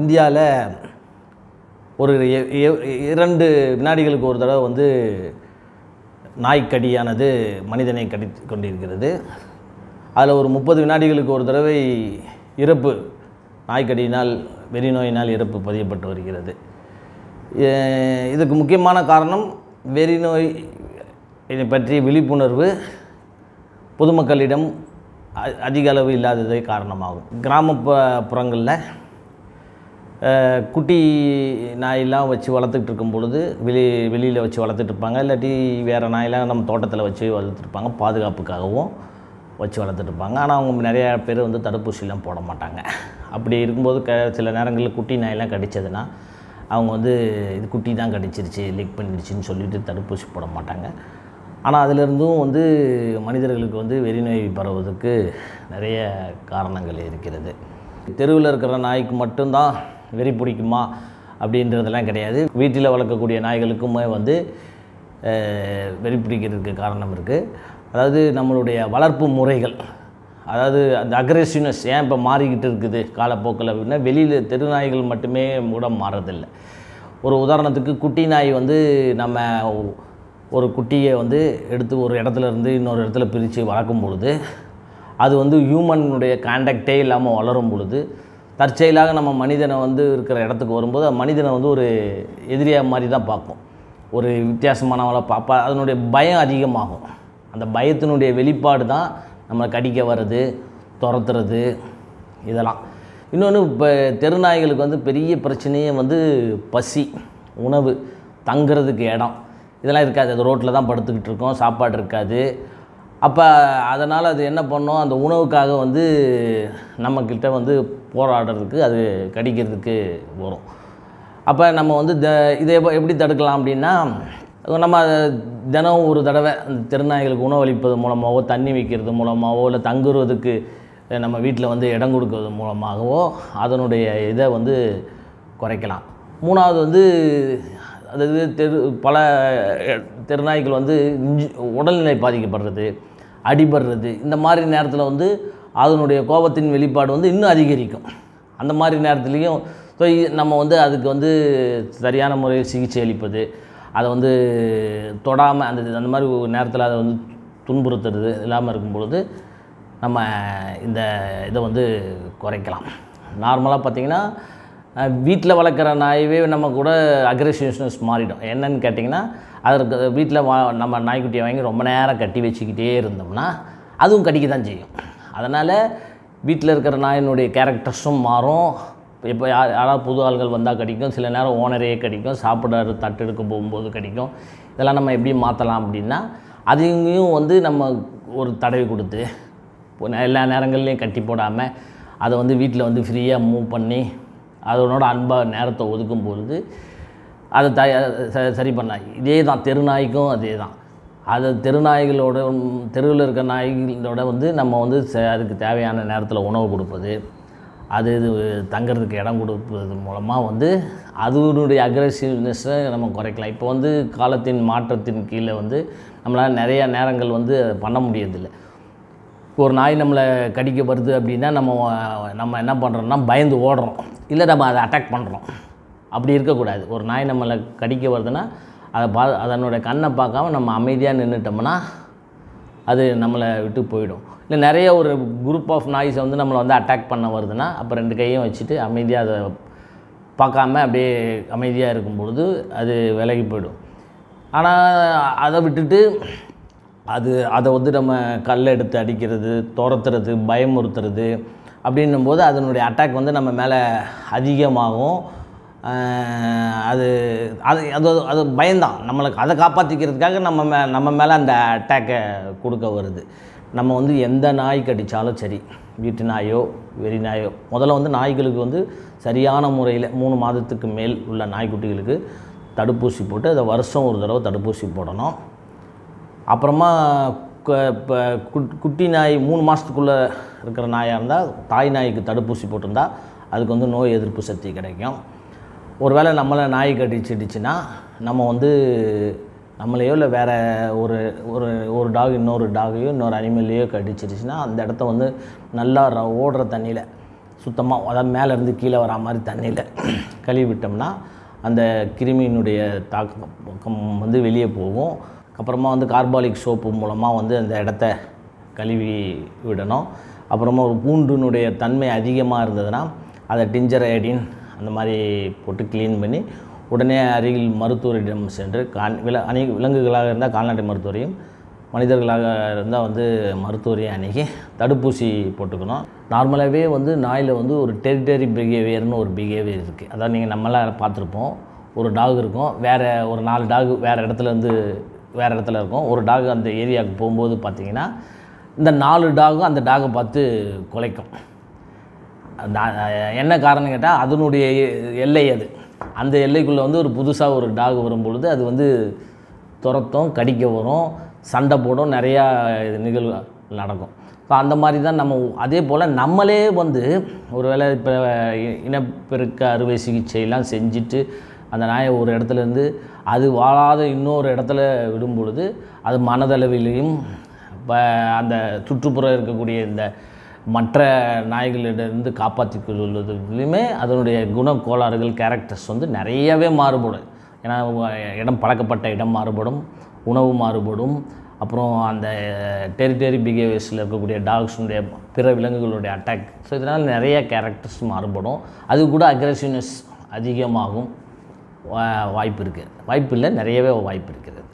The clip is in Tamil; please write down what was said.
இந்தியாவில் ஒரு எ- எ- இரண்டு வினாடிகளுக்கு ஒரு தடவை வந்து நாய்க்கடியானது மனிதனை கடித்து கொண்டிருக்கிறது அதில் ஒரு முப்பது வினாடிகளுக்கு ஒரு தடவை இறப்பு நாய்க்கடியினால் வெறி நோயினால் இறப்பு பதியப்பட்டு வருகிறது எ- இதுக்கு முக்கியமான காரணம் வெறி நோய் இதை பற்றிய விழிப்புணர்வு பொதுமக்களிடம் அ- அதிக அளவு இல்லாததே காரணமாகும் கிராமப்புறங்களில் அஹ், குட்டி நாயெல்லாம் வச்சு வளர்த்துட்டு இருக்கும் பொழுது வெளி வெளியில் வச்சு வளர்த்துட்டு இருப்பாங்க இல்லாட்டி வேறு நாயெல்லாம் நம்ம தோட்டத்தில் வச்சு வளர்த்துருப்பாங்க பாதுகாப்புக்காகவும் வச்சு வளர்த்துட்டு இருப்பாங்க ஆனால் அவங்க நிறைய பேர் வந்து தடுப்பூசிலாம் போட மாட்டாங்க அப்படி இருக்கும்போது க சில நேரங்களில் குட்டி நாயெல்லாம் கடிச்சதுன்னா அவங்க வந்து இது குட்டி தான் கடிச்சிருச்சு லீக் பண்ணிடுச்சின்னு சொல்லிட்டு தடுப்பூசி போட மாட்டாங்க ஆனால் அதிலிருந்தும் வந்து மனிதர்களுக்கு வந்து வெறிநோய் பரவுவதற்கு நிறைய காரணங்கள் இருக்கிறது தெருவில் இருக்கிற நாய்க்கு மட்டும்தான் வெறி பிடிக்குமா அப்படின்றதெல்லாம் கிடையாது வீட்டில் வளர்க்கக்கூடிய நாய்களுக்குமே வந்து அஹ், வெறி பிடிக்கிறதுக்கு காரணம் இருக்குது அதாவது நம்மளுடைய வளர்ப்பு முறைகள் அதாவது அந்த அக்ரெசிவ்னஸ் ஏன் இப்போ மாறிக்கிட்டு இருக்குது காலப்போக்கில் அப்படின்னா வெளியில் தெரு நாய்கள் மட்டுமே கூட மாறதில்லை ஒரு உதாரணத்துக்கு குட்டி நாய் வந்து நம்ம ஒரு குட்டியை வந்து எடுத்து ஒரு இடத்துல இருந்து இன்னொரு இடத்துல பிரித்து வளர்க்கும் பொழுது அது வந்து ஹியூமனுடைய கான்டாக்டே இல்லாமல் வளரும் பொழுது தற்செயலாக நம்ம மனிதனை வந்து இருக்கிற இடத்துக்கு வரும்போது அந்த மனிதனை வந்து ஒரு எதிரியாக மாதிரி தான் பார்க்கும் ஒரு வித்தியாசமானவளை பார்ப்பா அதனுடைய பயம் அதிகமாகும் அந்த பயத்தினுடைய வெளிப்பாடு தான் நம்மளை கடிக்க வர்றது துரத்துறது இதெல்லாம் இன்னொன்று இப்போ தெருநாய்களுக்கு வந்து பெரிய பிரச்சனையே வந்து பசி உணவு தங்குறதுக்கு இடம் இதெல்லாம் இருக்காது அது ரோட்டில் தான் படுத்துக்கிட்டு இருக்கோம் சாப்பாடு இருக்காது அப்போ அதனால் அது என்ன பண்ணும் அந்த உணவுக்காக வந்து நம்மக்கிட்ட வந்து போராடுறதுக்கு அது கடிக்கிறதுக்கு வரும் அப்போ நம்ம வந்து த இதை எப்ப- எப்படி தடுக்கலாம் அப்படின்னா நம்ம தினம் ஒரு தடவை அந்த திருநாய்களுக்கு உணவளிப்பது மூலமாகவோ தண்ணி வைக்கிறது மூலமாகவோ இல்லை தங்குறதுக்கு நம்ம வீட்டில் வந்து இடம் கொடுக்கறது மூலமாகவோ அதனுடைய இதை வந்து குறைக்கலாம் மூணாவது வந்து அதாவது தெரு பல தெருநாய்கள் வந்து இஞ்சி- உடல்நிலை பாதிக்கப்படுறது அடிபடுறது இந்த மாதிரி நேரத்தில் வந்து அதனுடைய கோபத்தின் வெளிப்பாடு வந்து இன்னும் அதிகரிக்கும் அந்த மாதிரி நேரத்துலையும் ஸோ நம்ம வந்து அதுக்கு வந்து சரியான முறையில் சிகிச்சை அளிப்பது அதை வந்து தொடாமல் அந்த அந்த மாதிரி ஒரு நேரத்தில் அதை வந்து துன்புறுத்துறது இல்லாமல் இருக்கும் பொழுது நம்ம இந்த இதை வந்து குறைக்கலாம் நார்மலாக பார்த்திங்கன்னா வீட்டில் வளர்க்குற நாயவே நம்ம கூட அக்ரெசிவ்னஸ் மாறிடும் என்னன்னு கேட்டிங்கன்னா அதற்கு வீட்டில் வா நம்ம நாய்க்குட்டியை வாங்கி ரொம்ப நேரம் கட்டி வச்சுக்கிட்டே இருந்தோம்னா அதுவும் கடிக்க தான் செய்யும் அதனால் வீட்டில் இருக்கிற நாயினுடைய கேரக்டர்ஸும் மாறும் இப்போ யார் யாராவது புது ஆள்கள் வந்தால் கடிக்கும் சில நேரம் ஓனரே கடிக்கும் சாப்பிட தட்டு எடுக்க போகும்போது கடிக்கும் இதெல்லாம் நம்ம எப்படி மாற்றலாம் அப்படின்னா அதையும் வந்து நம்ம ஒரு தடவி கொடுத்து இப்போ நே- எல்லா நேரங்கள்லையும் கட்டி போடாமல் அதை வந்து வீட்டில் வந்து ஃப்ரீயாக மூவ் பண்ணி அதனோட அன்பாக நேரத்தை ஒதுக்கும் பொழுது அதை த ச- சரி பண்ணலாம் இதே தான் தெருநாய்க்கும் அதே தான் அது தெருநாய்களோட ம், தெருவில் இருக்க நாய்களோட வந்து நம்ம வந்து ச- அதுக்கு தேவையான நேரத்தில் உணவு கொடுப்பது அது இது தங்குறதுக்கு இடம் கொடுப்பது மூலமாக வந்து அதனுடைய அக்ரெசிவ்னஸை நம்ம குறைக்கலாம் இப்போ வந்து காலத்தின் மாற்றத்தின் கீழே வந்து நம்மளால் நிறைய நேரங்கள் வந்து அதை பண்ண முடியறதில்லை ஒரு நாய் நம்மளை கடிக்க வருது அப்படின்னா நம்ம நம்ம என்ன பண்ணுறோம்னா பயந்து ஓடுறோம் இல்லை நம்ம அதை அட்டாக் பண்ணுறோம் அப்படி இருக்கக்கூடாது ஒரு நாய் நம்மளை கடிக்க வருதுன்னா அதை பா அதனோட கண்ணை பார்க்காம நம்ம அமைதியாக நின்றுட்டோம்னா அது நம்மளை விட்டு போயிடும் இல்லை நிறைய ஒரு குரூப் ஆஃப் நாய்ஸை வந்து நம்மளை வந்து அட்டாக் பண்ண வருதுன்னா அப்போ ரெண்டு கையும் வச்சுட்டு அமைதியாக அதை பார்க்காம அப்படியே அமைதியாக இருக்கும் பொழுது அது விலகி போயிடும் ஆனால் அதை விட்டுட்டு அது அதை வந்து நம்ம கல்லை எடுத்து அடிக்கிறது துரத்துறது பயமுறுத்துறது அப்படின்னும் போது அதனுடைய அட்டாக் வந்து நம்ம மேலே அதிகமாகும் ஆஹ் அது அது அது அது பயம்தான் நம்மளுக்கு அதை காப்பாற்றிக்கிறதுக்காக நம்ம மே நம்ம மேலே அந்த அட்டாக்கை கொடுக்க வருது நம்ம வந்து எந்த நாய் கடித்தாலும் சரி வீட்டு நாயோ வெறி நாயோ முதல்ல வந்து நாய்களுக்கு வந்து சரியான முறையில் மூணு மாதத்துக்கு மேல் உள்ள நாய்க்குட்டிகளுக்கு தடுப்பூசி போட்டு அதை வருஷம் ஒரு தடவை தடுப்பூசி போடணும் அப்புறமா இப்போ குட்டி நாய் மூணு மாதத்துக்குள்ளே இருக்கிற நாயாக இருந்தால் தாய் நாய்க்கு தடுப்பூசி போட்டிருந்தா அதுக்கு வந்து நோய் எதிர்ப்பு சக்தி கிடைக்கும் ஒருவேளை நம்மளை நாய் கடிச்சிடுச்சுன்னா நம்ம வந்து நம்மளையோ இல்லை வேறு ஒரு ஒரு ஒரு டாக் இன்னொரு டாகையோ இன்னொரு அனிமல்லையோ கடிச்சிருச்சுன்னா அந்த இடத்த வந்து நல்லா ர- ஓடுற தண்ணியில் சுத்தமாக அதாவது மேலேருந்து கீழே வரா மாதிரி தண்ணியில் கழுவி விட்டோம்னா அந்த கிருமியினுடைய தாக்கம் வந்து வெளியே போகும் அப்புறமா வந்து கார்பாலிக் சோப்பு மூலமாக வந்து அந்த இடத்த கழுவி விடணும் அப்புறமா ஒரு பூண்டினுடைய தன்மை அதிகமாக இருந்ததுன்னா அதை டிஞ்சர் ஐடின் அந்த மாதிரி போட்டு க்ளீன் பண்ணி உடனே அருகில் மருத்துவரிடம் சென்று கான் வில அணி விலங்குகளாக இருந்தால் கால்நடை மருத்துவரையும் மனிதர்களாக இருந்தால் வந்து மருத்துவரையும் அணுகி தடுப்பூசி போட்டுக்கணும் நார்மலாகவே வந்து நாயில் வந்து ஒரு டெரிட்டரி பிஹேவியர்னு ஒரு பிஹேவியர் இருக்குது அதாவது நீங்கள் நம்மளாம் பார்த்துருப்போம் ஒரு டாக் இருக்கும் வேறு ஒரு நாலு டாக் வேறு இடத்துலேருந்து வேறு இடத்துல இருக்கும் ஒரு டாக் அந்த ஏரியாவுக்கு போகும்போது பார்த்தீங்கன்னா இந்த நாலு டாகும் அந்த டாகை பார்த்து குலைக்கும் அந்த- என்ன காரணம் கேட்டால் அதனுடைய எல்லை அது அந்த எல்லைக்குள்ளே வந்து ஒரு புதுசாக ஒரு டாக் வரும்பொழுது அது வந்து துரத்தும் கடிக்க வரும் சண்டை போடும் நிறையா இது நிகழ்வு நடக்கும் ஸோ அந்த மாதிரி தான் நம்ம அதே போல் நம்மளே வந்து ஒருவேளை இப்போ இனப்பெருக்க அறுவை சிகிச்சையெல்லாம் செஞ்சுட்டு அந்த நாயை ஒரு இடத்துல இருந்து அது வாழாத இன்னொரு இடத்துல விடும் பொழுது அது மனதளவிலையும் இப்போ அந்த சுற்றுப்புறம் இருக்கக்கூடிய இந்த மற்ற நாய்களிடமிருந்து காப்பாற்றிக் கொள்வதிலுமே அதனுடைய குணக்கோளாறுகள் கேரக்டர்ஸ் வந்து நிறையவே மாறுபடும் ஏன்னா இடம் பழக்கப்பட்ட இடம் மாறுபடும் உணவு மாறுபடும் அப்புறம் அந்த டெரிட்டரி பிஹேவியர்ஸில் இருக்கக்கூடிய டாக்ஸுடைய பிற விலங்குகளுடைய அட்டாக் ஸோ இதனால் நிறைய கேரக்டர்ஸ் மாறுபடும் அது கூட அக்ரெசிவ்னஸ் அதிகமாகும் வா- வாய்ப்பு இருக்குது வாய்ப்பு இல்லை நிறையவே வாய்ப்பு இருக்குது